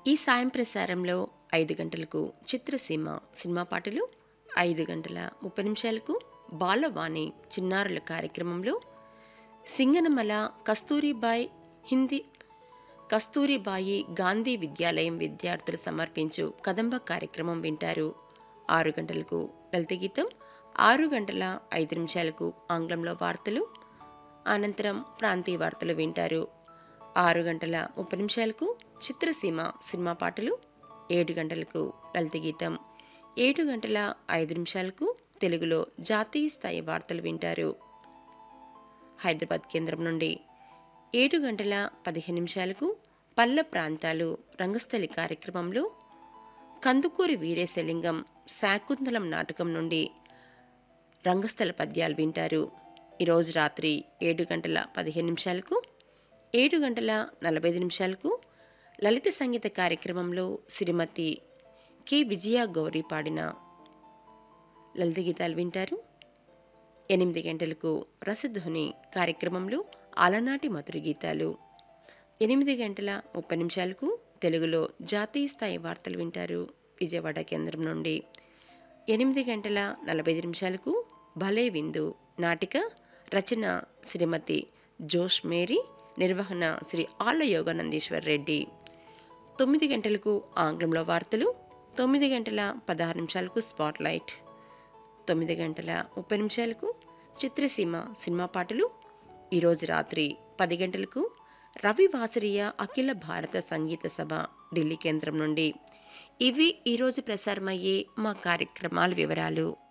ఈ సాయం ప్రసారంలో ఐదు గంటలకు చిత్రసీమ సినిమా పాటలు ఐదు గంటల ముప్పై నిమిషాలకు బాలవాణి చిన్నారుల కార్యక్రమంలో సింగనమల కస్తూరిబాయ్ హిందీ కస్తూరిబాయి గాంధీ విద్యాలయం విద్యార్థులు సమర్పించు కదంబ కార్యక్రమం వింటారు ఆరు గంటలకు లలిత గీతం ఆరు గంటల ఐదు నిమిషాలకు ఆంగ్లంలో వార్తలు అనంతరం ప్రాంతీయ వార్తలు వింటారు ఆరు గంటల ముప్పై నిమిషాలకు చిత్రసీమ సినిమా పాటలు ఏడు గంటలకు లలిత గీతం ఏడు గంటల ఐదు నిమిషాలకు తెలుగులో జాతీయ స్థాయి వార్తలు వింటారు హైదరాబాద్ కేంద్రం నుండి ఏడు గంటల పదిహేను నిమిషాలకు పల్ల ప్రాంతాలు రంగస్థలి కార్యక్రమంలో కందుకూరి వీరేశలింగం శాకుంతలం నాటకం నుండి రంగస్థల పద్యాలు వింటారు ఈరోజు రాత్రి ఏడు గంటల పదిహేను నిమిషాలకు ఏడు గంటల నలభై ఐదు నిమిషాలకు లలిత సంగీత కార్యక్రమంలో శ్రీమతి కె విజయ గౌరీ పాడిన లలిత గీతాలు వింటారు ఎనిమిది గంటలకు రసధ్వని కార్యక్రమంలో అలనాటి మధుర గీతాలు ఎనిమిది గంటల ముప్పై నిమిషాలకు తెలుగులో జాతీయ స్థాయి వార్తలు వింటారు విజయవాడ కేంద్రం నుండి ఎనిమిది గంటల నలభై ఐదు నిమిషాలకు భలే విందు నాటిక రచన శ్రీమతి జోష్ మేరీ నిర్వహణ శ్రీ ఆళ్ళ యోగానందీశ్వర్ రెడ్డి తొమ్మిది గంటలకు ఆంగ్లంలో వార్తలు తొమ్మిది గంటల పదహారు నిమిషాలకు స్పాట్లైట్ తొమ్మిది గంటల ముప్పై నిమిషాలకు చిత్రసీమ సినిమా పాటలు ఈరోజు రాత్రి పది గంటలకు రవి వాసరియ అఖిల భారత సంగీత సభ ఢిల్లీ కేంద్రం నుండి ఇవి ఈరోజు ప్రసారమయ్యే మా కార్యక్రమాల వివరాలు